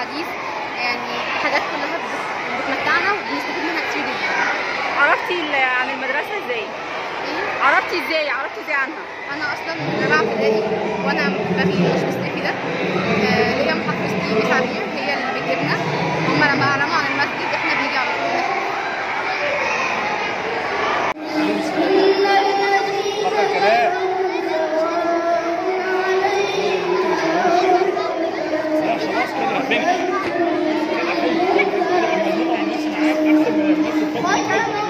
حديث يعني حاجات كلها بت- بتمتعنا وبنستفيد منها كتير جدا عرفتي ال- عن المدرسه ازاي إيه؟ عرفتي ازاي عرفتي ازاي عنها انا اصلا من رابعه ابتدائي وانا باغي مش مستفيده آه، ليا محافظتي مس عبير هي اللي بتجيبنا هما لما اعلنوا عن المسجد احنا بنيجي على طول نحضر. بطل كلام لا خلاص كده فينش كده فينش كده المجموعة الناس معاك أحسن من الناس الفضل